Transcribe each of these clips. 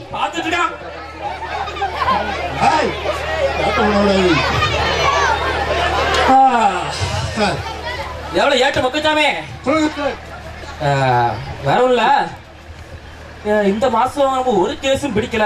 பார்த்துட்டு இருக்கான் ஏய், ஏட்ட விடாதே. ஆ, சார் எவ்வளவு ஏற்ற மொக்கச்சாமே சொல்லுங்க சார் வேற ஒண்ணும் இல்ல அஹ், இந்த மாசம் நம்ம ஒரு கேஸும் பிடிக்கல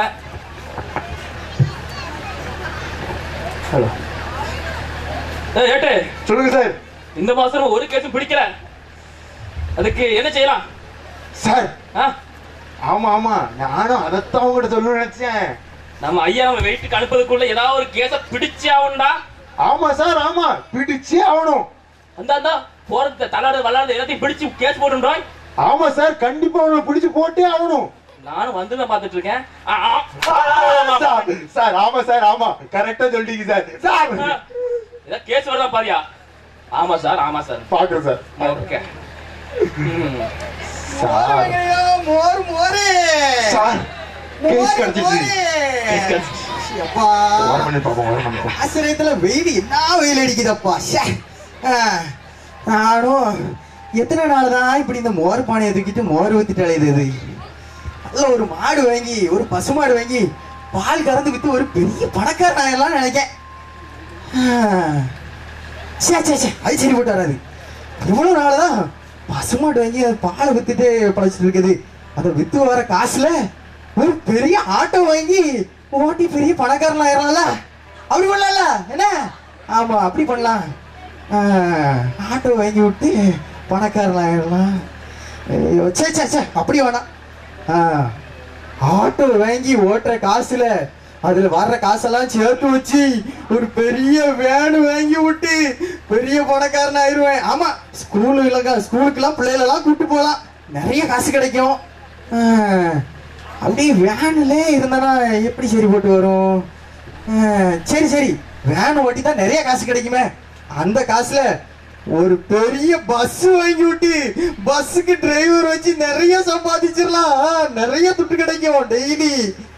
ஹலோ ஏட்டு சொல்லுங்க சார் இந்த மாசம் நம்ம ஒரு கேஸும் பிடிக்கல அதுக்கு என்ன செய்யலாம் சார் ஆ? ஆமா ஆமா நானும் அதைத்தான் உங்ககிட்ட சொல்லணும்னு நினைச்சேன் நம்ம ஐயா நம்ம வெயிட்டுக்கு அனுப்புறதுக்குள்ள ஏதாவது ஒரு கேஸ பிடிச்சே ஆகணும்டா ஆமா சார் ஆமா பிடிச்சே ஆகணும் அந்த அந்த போறது தலாடு வளாடு எல்லாத்தையும் பிடிச்சு கேஸ் போட்டுன்றோம் ஆமா சார் கண்டிப்பா அவனை பிடிச்சு போட்டே ஆகணும் நானும் வந்து தான் பார்த்துட்டு இருக்கேன் ஆ, ஆ, ஆ, சார், சார் ஆமா சார் ஆமா கரெக்டா சொல்லிட்டீங்க சார் சார் ஏதாவது கேஸ் வருதா பாரியா ஆமா சார் ஆமா சார் பாக்குறேன் சார் ஓகே ம். சார் மோர் மோரே சார் கேஸ் கிடைச்சிச்சு கேஸ் கிடைச்சிச்சு. அப்பா வர பண்ணி பாப்போம் வர பண்ணி பாப்போம் ஆசிரியத்துல வெயில் என்ன வெயில் அடிக்குதப்பா ஷே. ஆ, நானும் எத்தனை நாள் தான் இப்படி இந்த மோர் பானையை தூக்கிட்டு மோர் ஊத்திட்டு அலையுது நல்ல ஒரு மாடு வாங்கி ஒரு பசு மாடு வாங்கி பால் கறந்து வித்து ஒரு பெரிய பணக்கார நாயெல்லாம் நினைக்கேன் ஆ, சே சே சே அது சரி போட்டு வராது இவ்வளவு நாள் தான் பசுமாடு வாங்கி அது பாலை வித்துட்டு பழச்சிட்டு இருக்குது அதை வித்து வர காசுல ஒரு பெரிய ஆட்டோ வாங்கி ஓட்டி பெரிய பணக்காரன் ஆயிரலாம்ல அப்படி பண்ணலாம்ல என்ன ஆமா அப்படி பண்ணலாம் ஆ, ஆட்டோ வாங்கி விட்டு பணக்காரன் ஆயிடலாம் ஐயோ, சே சே சே அப்படி வேணாம் ஆ, ஆட்டோ வாங்கி ஓட்டுற காசுல அதுல வர்ற காசெல்லாம் சேர்த்து வச்சு ஒரு பெரிய வேன் வாங்கி விட்டு பெரிய பணக்காரன் ஆயிருவேன் ஆமா ஸ்கூலுக்கு ஸ்கூலுக்குலாம் பிள்ளைகளெல்லாம் கூட்டு போகலாம் நிறைய காசு கிடைக்கும் ஆ, அப்படியே வேன்ல இருந்தானா எப்படி சரி போட்டு வரும் ஆ, சரி சரி வேன் ஓட்டி தான் நிறைய காசு கிடைக்குமே அந்த காசுல ஒரு பெரிய பஸ் வாங்கி விட்டு பஸ்ஸுக்கு டிரைவர் வச்சு நிறைய சம்பாதிச்சிடலாம் ஆ, நிறைய துட்டு கிடைக்கும் டெய்லி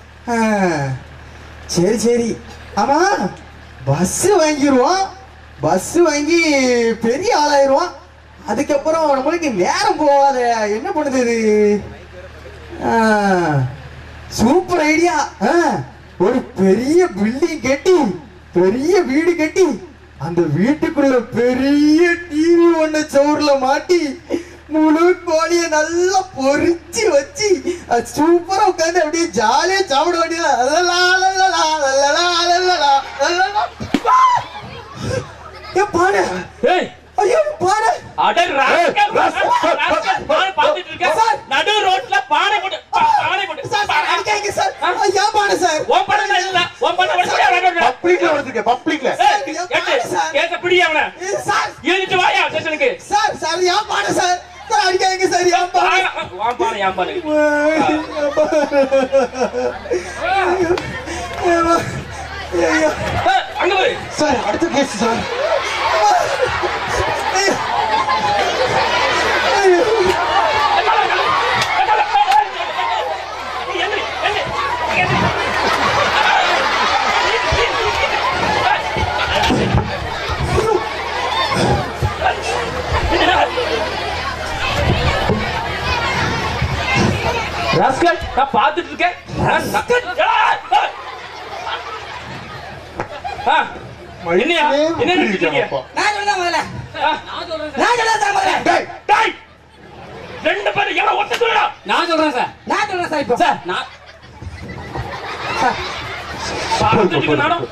சரி சரி ஆமா பஸ் வாங்கிடுவோம் பஸ் வாங்கி பெரிய ஆளாயிருவோம் அதுக்கப்புறம் நம்மளுக்கு நேரம் போகாத என்ன பண்ணுது இது சூப்பர் ஐடியா ஒரு பெரிய பில்டிங் கட்டி பெரிய வீடு கட்டி அந்த வீட்டுக்குள்ள பெரிய டிவி ஒண்ணு சவுர்ல மாட்டி முழு கோழிய நல்லா பொரிச்சு வச்சு அது சூப்பரா உட்காந்து அப்படியே ஜாலியா சாப்பிட வேண்டியது அதெல்லாம் அதெல்லாம் அதெல்லாம் அதெல்லாம் அதெல்லாம் ஏன் பாடு ஏய் ஐயோ பாடு அட ராஸ்கல், ராஸ்கல், பானை பார்த்துட்டு இருக்கேன். நடு ரோட்ல பானை போட்டு பா- பானை போட்டு சார் சார் அடிக்காதீங்க சார் ஏன் பாடு சார் உன் பண்ண இல்ல உன் பண்ண உடனே அவன் அவன் பப்ளிக்ல வருதுங்க பப்ளிக்ல ஏய், எட்டு, கேட்ட பிடி அவனை ஏய், சார் இழுத்துட்டு வாயா ஸ்டேஷனுக்கு சார் சார் ஏன் பாடு சார் சார் அடிக்காதீங்க சார் ஏன் பாடு பானை- உன் பானை என் பானை ஏய், அங்க போய் சார் அடுத்த கேஸ் சார் ராஸ்கல் நான் பார்த்துட்டு இருக்கேன் நான் நக்க- ஆ, என்னையா என்ன நினைச்சிட்டீங்க நான் சொல்றேன் முதல்ல ஆ, நான் சொல்றேன் சார் முதல்ல டேய், டேய், ரெண்டு பேரும் எவ்வளவு ஒட்ட சொல்லலாம் நான் சொல்றேன் சார் நான் சொல்றேன் சார் இப்போ சார் நான் பார்த்துட்டு நானும்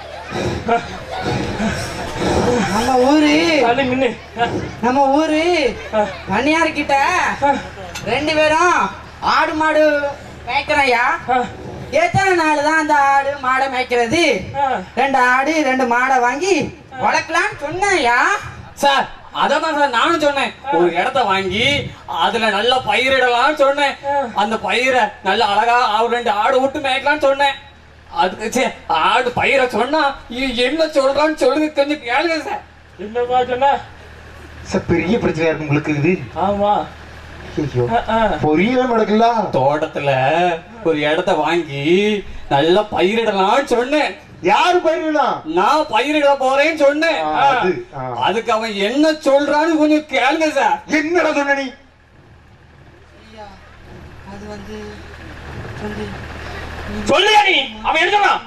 நம்ம ஊரு அது மின்னு ஆ, நம்ம ஊரு ஆ, பண்ணையார் கிட்ட ஆ, ரெண்டு பேரும் ஆடு மாடு மேய்க்கிறோம்யா ஆ, எத்தனை நாள் தான் அந்த ஆடு மாடை மேய்க்கிறது ஆ. ரெண்டு ஆடு ரெண்டு மாடை வாங்கி வளர்க்கலாம்னு சொன்னேன்யா சார் அதான் சார் நானும் சொன்னேன் ஒரு இடத்த வாங்கி அதுல நல்ல பயிரிடலாம்னு சொன்னேன் அந்த பயிரை நல்ல அழகா ஒரு ரெண்டு ஆடு விட்டு மேய்க்கலாம்னு சொன்னேன் அதுக்கு சே ஆடு பயிரை சொன்னா இ- என்ன சொல்றான்னு சொல்லுங்க கொஞ்சம் கேளுங்க சார் என்னப்பா சொன்ன சார் பெரிய பிரச்சனையா இருக்கு உங்களுக்கு இது ஆமா ஐயோ ஆ, ஆ. பொரியல நடக்கல தோட்டத்துல ஒரு இடத்த வாங்கி நல்லா பயிரிடலாம்னு சொன்னேன் யாரு பயிரிடலாம் நான் பயிரிட போறேன்னு சொன்னேன் ஆ, அது, ஆ. அதுக்கு அவன் என்ன சொல்றான்னு கொஞ்சம் கேளுங்க சார் என்னடா சொன்ன நீ அது வந்து வந்து சொல்லியா நீ அவன் என்ன சொன்னான்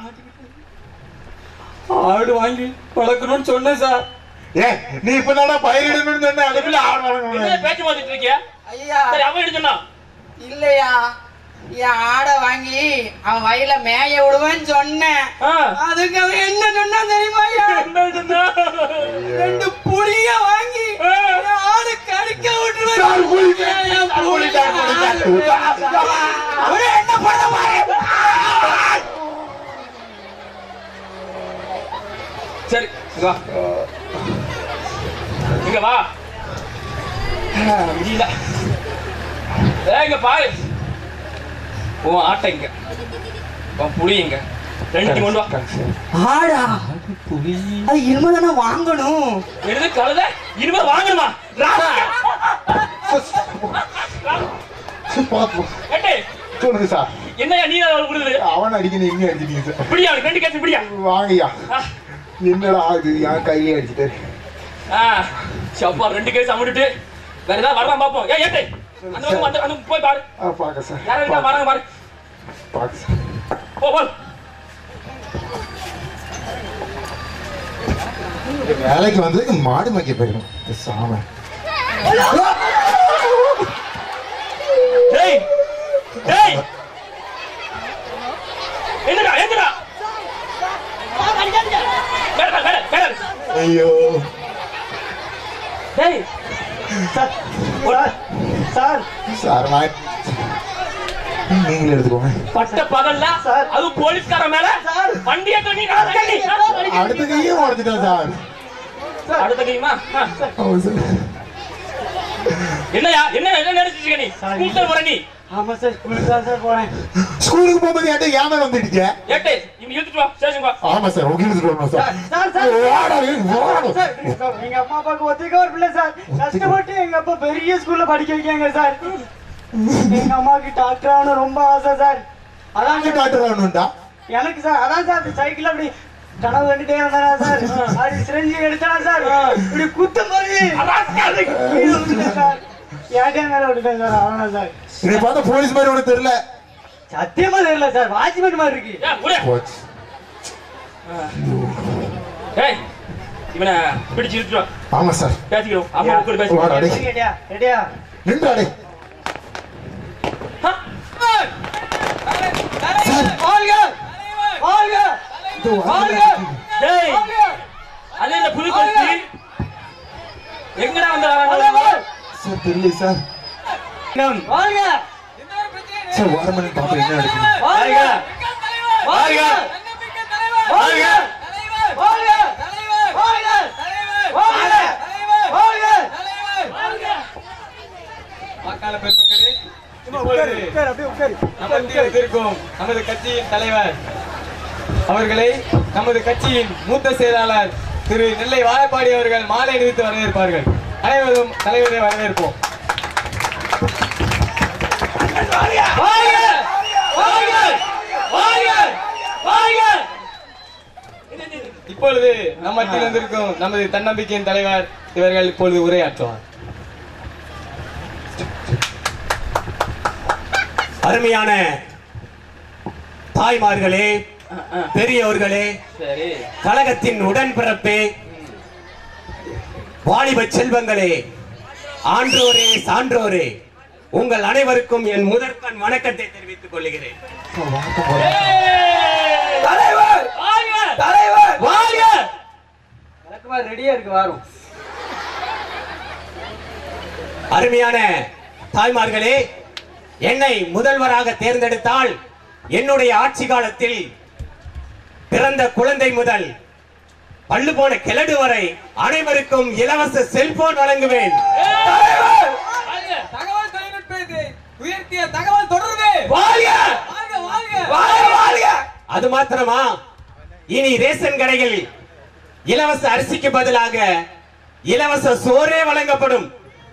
ஆடு வாங்கி வளர்க்கணும்னு சொன்னேன் சார் ஏ நீ இப்பதானே பயிரிடணும்னு சொன்ன அதுக்குள்ள ஆடு என்ன வளர்க்கணும் பேச்சு மாத்திட்டு இருக்கியா ஐயா சரி அவன் என்ன சொன்னான் இல்லையா என் ஆடை வாங்கி அவன் வயல மேய விடுவேன்னு சொன்னேன் ஆ. அதுக்கு அவன் என்ன சொன்னா தெரியுமா ஐயா என்ன சொன்னா ரெண்டு புளிய வாங்கி ஆ. என் ஆடு கடிக்க விட்டுருவேன் சார், புலி. என் சார், புலி, சார், புலி, சார். அவரு என்ன பண்ண பாரு சரி இங்க வா இங்க வா முடியல ஏய், இங்க பாரு உன் ஆட்டை இங்க உன் புளி இங்க ரெண்டு கொண்டு வா ஆடா அது இனிமே தானே வாங்கணும் எழுது கழுத இனிமே வாங்கணுமா ராசா. சரி, பாத்து போ. ஏட்டே, சொல்லுங்க சார் என்னய்யா நீ அவளுக்கு கொடுக்குது அவன் அடிக்கணும் இங்க அடிச்சிட்டீங்க சார் இப்படியா அவனுக்கு ரெண்டு கேஸ் இப்படியா வாங்கய்யா ஆ. என்னடா ஆகுது என் கையிலே அடிச்சுட்டாரு ஆ சப்பா ரெண்டு கேஸ் அமுட்டுட்டு வேற ஏதாவது வரலாம் பாப்போம் ஏய் ஏட்டே அந்த பக்கம் அந்த அந்த போய் பாரு ஆ பாக்க சார் யாரும் இருக்கா வராங்க பாரு பாக்க சார் போ போ வேலைக்கு வந்ததுக்கு மாடு மேய்க்க போயிடும் சாம டேய் டேய் என்னடா என்னடா வேற வேற வேற ஐயோ டேய் சார் சார் நான் நீங்களே எடுத்துக்கோங்க பட்ட பகல்ல அது போலீஸ்கார மேல வண்டியை தண்ணி அடுத்த கையும் உடச்சிட்டேன் சார் அடுத்த கையுமா ஆ. ஆமா சார் என்னயா என்ன என்ன நினைச்சிருக்க நீ கூட்டல் வர நீ ஆமா சார் ஸ்கூலுக்கு தான் சார் போறேன் ஸ்கூலுக்கு போகும்போது ஏன்டா ஏன் மேல வந்துட்டீங்க ஏட்டே இவங்க இழுத்துட்டு வா ஸ்டேஷன் வா ஆமா சார் உங்களுக்கு இழுத்துட்டு வரணும் சார் சார் சார் ஓடா, ஓடா. சார் எங்க அப்பா அப்பாவுக்கு ஒத்துக்க வரல சார் கஷ்டப்பட்டு எங்க அப்பா பெரிய ஸ்கூல்ல படிக்க வைக்காங்க சார் எங்க அம்மாவுக்கு டாக்டர் ஆகணும் ரொம்ப ஆசை சார் அதான் அங்க சார் டாக்டர் ஆகணும்டா எனக்கு சார் அதான் சார் சைக்கிள் அப்படி கனவு கண்டுட்டே வந்தாரா சார் அப்படி சிரஞ்சி எடுத்தாரா சார் இப்படி குத்தும் போது கீழே விழுந்துட்டேன் சார் ஏட்டே மேல விட்டுட்டேன் சார் அவ்வளோ சார் என்னை பார்த்தா போலீஸ் மாதிரி உனக்கு தெரியல சத்தியமா தெரியல சார் வாட்ச்மேன் மாதிரி இருக்கு ஏய் உடே போச்சு ஏய் இவனை பிடிச்சு இழுத்துட்டு வா ஆமா சார் பேசிக்கிறோம் அம்மா கூட பேசி வாடா, டேய். ரெடியா ரெடியா நின்றா டே வாழ்க வாழ்க வாழ்க டேய் அது இந்த புது பரிசு எங்கடா வந்தாங்க சார் தெரியல சார் வாழ்க சார் வாரமணி பாப்பா என்ன நடக்குது வாழ்க வாழ்க வாழ்க வாழ்க வாழ்க வாழ்க வாழ்க வாக்காளர் பெருமக்களே இப்பொழுது நமக்கு வந்திருக்கும் நமது கட்சியின் தலைவர் அவர்களை நமது கட்சியின் மூத்த செயலாளர் திரு நெல்லை வாழப்பாடி அவர்கள் மாலை அணிவித்து வரவேற்பார்கள் அனைவரும் தலைவரை வரவேற்போம் வாழ்க வாழ்க வாழ்க வாழ்க இப்பொழுது நம் மத்தியில் வந்திருக்கும் நமது தன்னம்பிக்கையின் தலைவர் இவர்கள் இப்பொழுது உரையாற்றுவார் அருமையான தாய்மார்களே பெரியவர்களே சரி கழகத்தின் உடன்பிறப்பே வாலிப செல்வங்களே ஆன்றோரே சான்றோரே உங்கள் அனைவருக்கும் என் முதற்கண் வணக்கத்தை தெரிவித்துக் கொள்கிறேன் தலைவர் வாழ்க தலைவர் வாழ்க விளக்குமாறு ரெடியா இருக்கு வாரும் அருமையான தாய்மார்களே என்னை முதல்வராக தேர்ந்தெடுத்தால் என்னுடைய ஆட்சி காலத்தில் பிறந்த குழந்தை முதல் பள்ளு போன கிழடு வரை அனைவருக்கும் இலவச செல்போன் வழங்குவேன் தகவல் தொழில்நுட்பத்தை உயர்த்திய தகவல் தொடர்பு வாழ்க! வாழ்க வாழ்க அது மாத்திரமா இனி ரேஷன் கடையில் இலவச அரிசிக்கு பதிலாக இலவச சோறே வழங்கப்படும்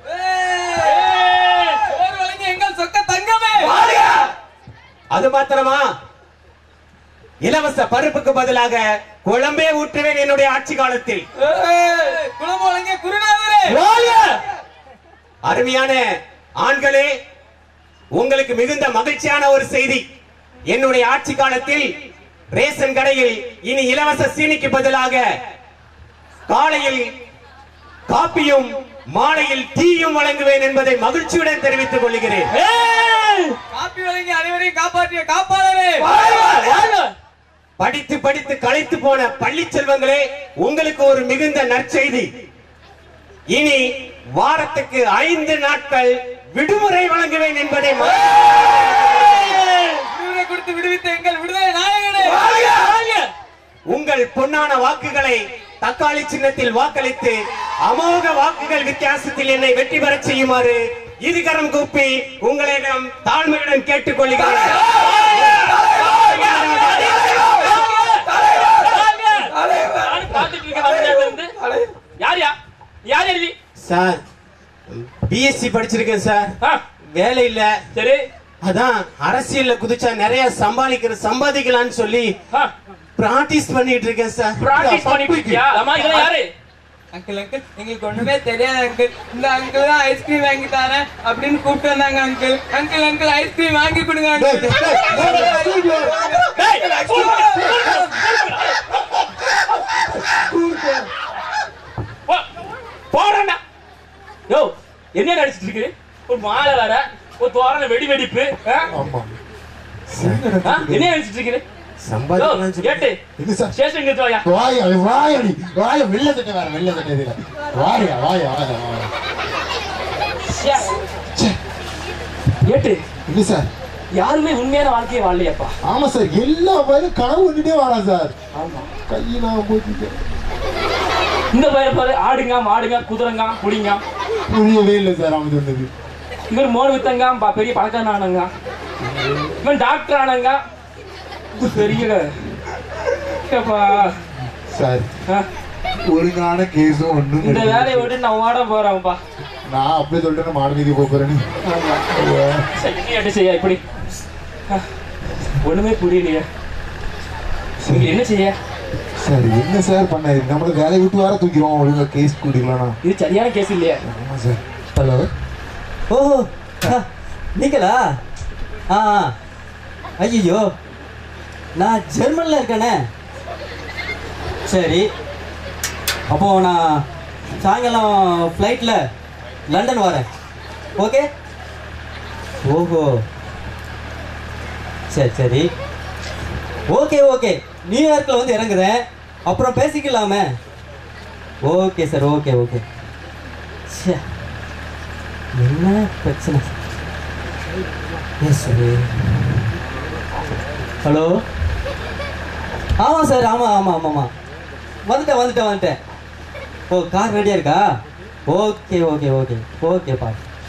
சோறு வழங்கி எங்கள் சொக்க தங்கமே அது மாத்திரமா இலவச பருப்புக்கு பதிலாக குழம்பே ஊற்றுவேன் என்னுடைய ஆட்சி காலத்தில் குளம் வழங்கிய குருநாதரே அருமையான ஆண்களே உங்களுக்கு மிகுந்த மகிழ்ச்சியான ஒரு செய்தி என்னுடைய ஆட்சி காலத்தில் ரேஷன் கடையில் இனி இலவச சீனிக்கு பதிலாக காலையில் காப்பியும் மாலையில் டீயும் வழங்குவேன் என்பதை மகிழ்ச்சியுடன் தெரிவித்துக் கொள்கிறேன் காப்பி வழங்கி அனைவரையும் காப்பாற்றிய காப்பாளரே படித்து படித்து களைத்து போன பள்ளி செல்வங்களே உங்களுக்கு ஒரு மிகுந்த நற்செய்தி இனி வாரத்துக்கு ஐந்து நாட்கள் விடுமுறை வழங்குவேன் என்பதை ம- விடுதலை கொடுத்து விடுவித்த எங்கள் விடுதலை நாயகனே உங்கள் பொன்னான வாக்குகளை தக்காளி சின்னத்தில் வாக்களித்து அமோக வாக்குகள் வித்தியாசத்தில் என்னை வெற்றி பெறச் செய்யுமாறு இருகரம் கூப்பி உங்களிடம் தாழ்மையுடன் கேட்டுக்கொள்கிறேன் நானும் பார்த்துட்டு இருக்கேன் வந்த நேரத்துல இருந்து. யார்யா யார் எழுதி சார் பிஎஸ்சி படிச்சிருக்கேன் சார் ஆ, வேலை இல்ல சரி அதான் அரசியல்ல குதிச்சா நிறைய சம்பாதிக்கிற சம்பாதிக்கலாம்னு சொல்லி ஆ, பிராக்டிஸ் பண்ணிட்டு இருக்கேன் சார் practice பண்ணிட்டு இருக்கியா அம்மா இதெல்லாம் யாரு அங்கிள் அங்கிள் எங்களுக்கு ஒண்ணுமே தெரியாது அங்கிள் இந்த அங்கிள் தான் ஐஸ்கிரீம் வாங்கி தரேன் அப்படின்னு கூப்பிட்டு வந்தாங்க அங்கிள் அங்கிள் அங்கிள் ஐஸ்கிரீம் வாங்கி கொடுங்க டேய், uncle. டேய், டேய், டேய், டேய், ஸ்கூல் போடா, ஸ்கூல் போடா. போ- போடா யோ என்ன நடிச்சிட்டு இருக்கு ஒரு மாலை வேற ஒரு தோரண வெடி வெடிப்பு ஆ? ஆமா ஆ? என்ன நடிச்சிட்டு இருக்கு யோ, சம்பாதிக்கலாம்னு சொல்லி கேட்டு இது சார் ஸ்டேஷன் எடுத்து வாயா வாயா வாயா நீ வாயா வெள்ள சட்டை வேற வெள்ள சட்டை இதுல வாயா வாயா வாயா வாயா ச்சே. ச்சே, ஏட்டு இல்ல சார் யாருமே உண்மையான வாழ்க்கையை வாழலையாப்பா ஆமா சார் எல்லா பயிரும் கனவு வந்துட்டே வரான் சார் ஆமா கையெல்லாம் போச்சு இந்த பயிர பாரு ஆடுங்க மாடுங்க குதிரைங்க புளிங்க புரியவே இல்லை சார் அவன் சொன்னது இவர் மோன் வித்தங்க ப- பெரிய பணக்காரன் ஆனங்க இவன் டாக்டர் ஆனங்க இது பெரிய ஏப்பா, சார் ஆ, ஒழுங்கான கேஸும் ஒண்ணும் இந்த கிடையாது. வேலையை விட்டு நான் ஓட போறேன்ப்பா நான் அப்படியே சொல்லிட்டு மாடு மீதி போறேன்னு சரி நீ என்ன செய்ய இப்படி ஆ, ஒண்ணுமே புரியலையே நீங்க என்ன செய்ய சார் என்ன சார் பண்ண நம்மள வேலையை விட்டு வர தூக்கிறோம் ஒழுங்கா கேஸ் குடிக்கலாம்னா இது சரியான கேஸ் இல்லையா ஆமா சார் ஹலோ ஓஹோ அ, நீங்களா ஆ ஐயோ நான் ஜெர்மனில் இருக்கேனே சரி அப்போ நான் சாயங்காலம் ஃப்ளைட்டில் லண்டன் வரேன் ஓகே ஓஹோ சரி சரி ஓகே ஓகே நியூயார்க்கில் வந்து இறங்குறேன் அப்புறம் பேசிக்கலாமே ஓகே சார் ஓகே ஓகே ச்சே என்ன பிரச்சனை எஸ் ஹலோ ஆமாம் சார் ஆமாம் ஆமாம் ஆமாம் ஆமாம் வந்துட்டேன் வந்துட்டேன் வந்துட்டேன் ஓ கார் ரெடியாக இருக்கா ஓகே ஓகே ஓகே ஓகேப்பா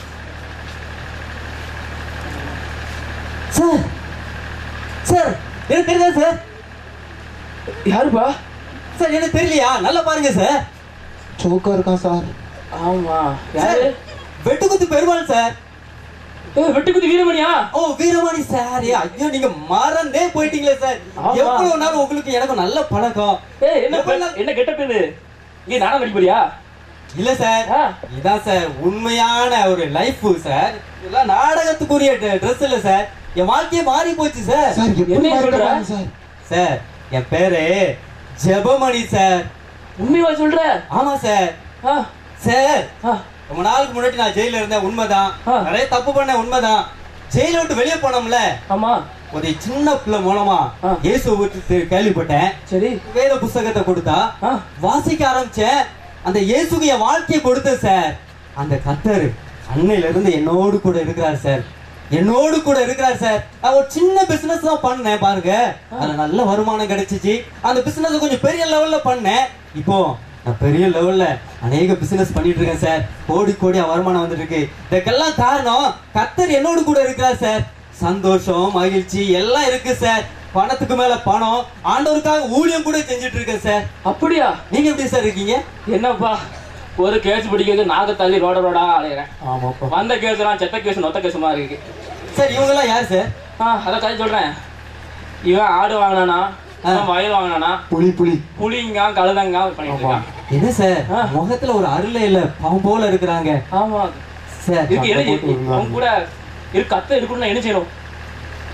சார் சார் எனக்கு தெரியுதா சார் யாருப்பா சார் எனக்கு தெரியலையா நல்லா பாருங்க சார் சோக்கா இருக்கான் சார் ஆமா சார் யாரு வெட்டுக்குத்து பெருமாள் சார் ஏய், வெட்டுக்குத்தி வீரமணியா ஓ வீரமணி சார் ஏ, ஐயோ நீங்க மறந்தே போயிட்டீங்களே சார் ஆமா. எவ்வளவு நாள் உங்களுக்கு எனக்கும் நல்ல பழக்கம் ஏய் என்ன எவ்வளவு நாள்- என்ன கெட்டப் இது இங்க நாடகம் நடிக்க போறியா இல்ல சார் ஆ. இதான் சார் உண்மையான ஒரு லைஃப் சார் இதெல்லாம் நாடகத்துக்குரிய ட்ரெஸ் இல்ல சார் என் வாழ்க்கையே மாறி போச்சு சார் சார் எப்படி என்ன சொல்ற? மாறிட்டாங்க சார் சார் என் பேரு ஜெபமணி சார் உண்மையா சொல்ற ஆமா சார் ஆ, சார் ஆ, ரொம்ப நாளுக்கு முன்னாடி நான் ஜெயில இருந்தேன் உண்மைதான் ஆ. நிறைய தப்பு பண்ண உண்மைதான் ஜெயில விட்டு வெளியே போனோம்ல ஆமா ஒரு சின்ன பிள்ளை மூலமா ஆ. இயேசு பத்தி கேள்விப்பட்டேன் சரி வேத புஸ்தகத்தை கொடுத்தா ஆ. வாசிக்க ஆரம்பிச்சேன் அந்த இயேசுக்கு என் வாழ்க்கையை கொடுத்தேன் சார் அந்த கத்தர் அன்னையில இருந்து என்னோடு கூட இருக்கிறார் சார் என்னோடு கூட இருக்கிறார் சார் நான் ஒரு சின்ன பிசினஸ் தான் பண்ணேன் பாருங்க அதுல நல்ல வருமானம் கிடைச்சிச்சு அந்த பிசினஸ் கொஞ்சம் பெரிய லெவல்ல பண்ணேன் இப்போ நான் பெரிய லெவல்ல அநேக பிசினஸ் பண்ணிட்டு இருக்கேன் சார் கோடி கோடியா வருமானம் வந்துட்டு இருக்கு இதுக்கெல்லாம் காரணம் கத்தர் என்னோடு கூட இருக்கிறார் சார் சந்தோஷம் மகிழ்ச்சி எல்லாம் இருக்கு சார் பணத்துக்கு மேல பணம் ஆண்டவருக்காக ஊழியம் கூட செஞ்சுட்டு இருக்கேன் சார் அப்படியா நீங்க எப்படி சார் இருக்கீங்க என்னப்பா ஒரு கேஸ் பிடிக்கிறது நாக தள்ளி ரோட ரோடா அலையிறேன் ஆமாப்பா வந்த கேஸ்லாம் செத்த கேஸ் நொத்த கேஸ் மாதிரி இருக்கு சார் இவங்க எல்லாம் யார் சார் ஆ அதான் கதை சொல்றேன் இவன் ஆடு வாங்கினானா இவன் வயல் வாங்கினானா புலி புலி புளிங்க கழுதங்க பண்ணிட்டு இருக்கான் என்ன சார் ஆ. முகத்துல ஒரு அருளே இல்ல பாவம் போல இருக்கிறாங்க ஆமா சார் இதுக்கு என்ன போட்டு விடுவாங்க. அவன் கூட இரு கத்த இருக்கணும்னா என்ன செய்யணும்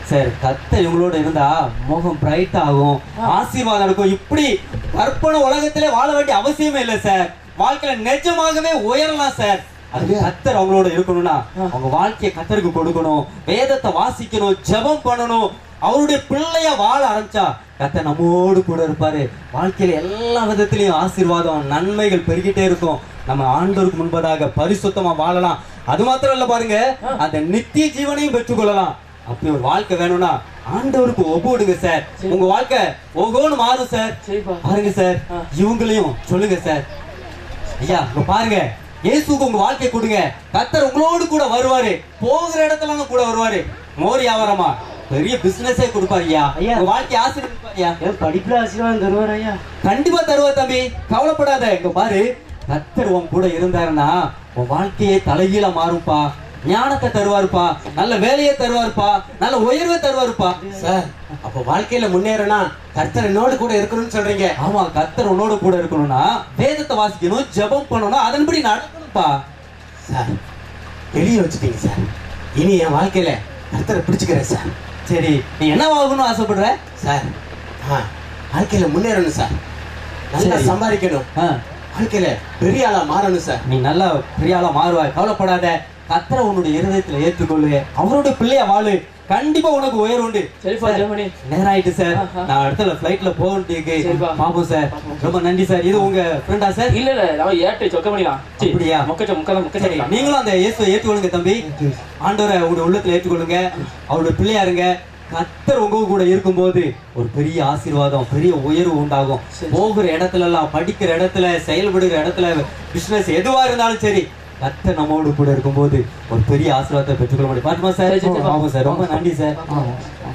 சார் கத்த இவங்களோட இருந்தா முகம் பிரைட் ஆகும் ஆசீர்வாதம் இருக்கும் இப்படி கற்பனை உலகத்திலே வாழ வேண்டிய அவசியமே இல்லை சார் வாழ்க்கையில நிஜமாகவே உயரலாம் சார் அது கத்தர் அவங்களோட இருக்கணும்னா அவங்க வாழ்க்கையை கத்தருக்கு கொடுக்கணும் வேதத்தை வாசிக்கணும் ஜெபம் பண்ணணும் அவருடைய பிள்ளைய வாழ ஆரம்பிச்சா கத்தர் நம்மோடு கூட இருப்பாரு வாழ்க்கையில எல்லா விதத்திலையும் ஆசீர்வாதம் நன்மைகள் பெருகிட்டே இருக்கும் நம்ம ஆண்டோருக்கு முன்பதாக பரிசுத்தமா வாழலாம் அது மாத்திரம் இல்ல பாருங்க அந்த நித்திய ஜீவனையும் பெற்றுக்கொள்ளலாம் அப்படி ஒரு வாழ்க்கை வேணும்னா ஆண்டவருக்கு ஒப்புடுங்க சார் உங்க வாழ்க்கை ஒவ்வொன்னு மாறும் சார் சரிப்பா. பாருங்க சார் இவங்களையும் சொல்லுங்க சார் ஐயா இங்க பாருங்க இயேசுக்கு உங்க வாழ்க்கை கொடுங்க கத்தர் உங்களோடு கூட வருவாரு போகிற இடத்துல கூட வருவாரு மோர் வியாபாரமா பெரிய பிசினஸே கொடுப்பாரு ஐயா ஐயா. உங்க வாழ்க்கை ஆசீர்வதிப்பாரு ஐயா என் படிப்புல ஆசீர்வாதம் தருவார் ஐயா கண்டிப்பா தருவா தம்பி கவலைப்படாத இங்க பாரு கத்தர் உன் கூட இருந்தாருன்னா உன் வாழ்க்கையே தலைகீழ மாறும்பா ஞானத்தை தருவாருப்பா நல்ல வேலையை தருவாருப்பா நல்ல உயர்வை தருவாருப்பா சார் அப்ப வாழ்க்கையில முன்னேறனா கர்த்தர் என்னோடு கூட இருக்கணும்னு சொல்றீங்க ஆமா கத்தர் உன்னோட கூட இருக்கணும்னா வேதத்தை வாசிக்கணும் ஜெபம் பண்ணணும் அதன்படி நடக்கணும்ப்பா சார் வெளியே வச்சுட்டீங்க சார் இனி என் வாழ்க்கையில கர்த்தரை பிடிச்சுக்கிறேன் சார் சரி நீ என்ன ஆகணும்னு ஆசைப்படுற சார் ஆ வாழ்க்கையில முன்னேறணும் சார் நல்லா சரி. சம்பாதிக்கணும் ஆ, வாழ்க்கையில பெரிய ஆளா மாறணும் சார் நீ நல்லா பெரிய ஆளா மாறுவாய் கவலைப்படாத கத்தரை உன்னுடைய இருதயத்துல ஏற்றுக்கொள்ளு அவரோட பிள்ளைய வாழு கண்டிப்பா உனக்கு உயர் உண்டு சரிப்பா ஜெர்மனி நேரம் ஆயிட்டு சார் ஆஹா. நான் இடத்துல ஃபிளைட்ல போக வேண்டியிருக்கு சரிப்பா. பாப்போம் சார் ரொம்ப நன்றி சார் இது உங்க ஃப்ரெண்டா சார் இல்ல இல்ல அவன் ஏட்டு சொக்க பண்ணிடலாம் அப்படியா? முக்கச்ச முக்கதான் முக்கச்ச சரி நீங்களும் அந்த இயேசுவை ஏற்றுக்கொள்ளுங்க தம்பி ஆண்டவரை உங்களுடைய உள்ளத்துல ஏற்றுக்கொள்ளுங்க அவருடைய பிள்ளையாருங்க கத்தர் உங்க கூட இருக்கும்போது ஒரு பெரிய ஆசீர்வாதம் பெரிய உயர்வு உண்டாகும் போகிற இடத்துல எல்லாம் படிக்கிற இடத்துல செயல்படுகிற இடத்துல பிசினஸ் எதுவா இருந்தாலும் சரி கத்தர் நம்மோடு கூட இருக்கும்போது ஒரு பெரிய ஆசீர்வாதத்தை பெற்றுக்கொள்ள முடியும் பாத்துமா சார் சரி, சரி, சரி. ஆமாம் சார் ரொம்ப நன்றி சார்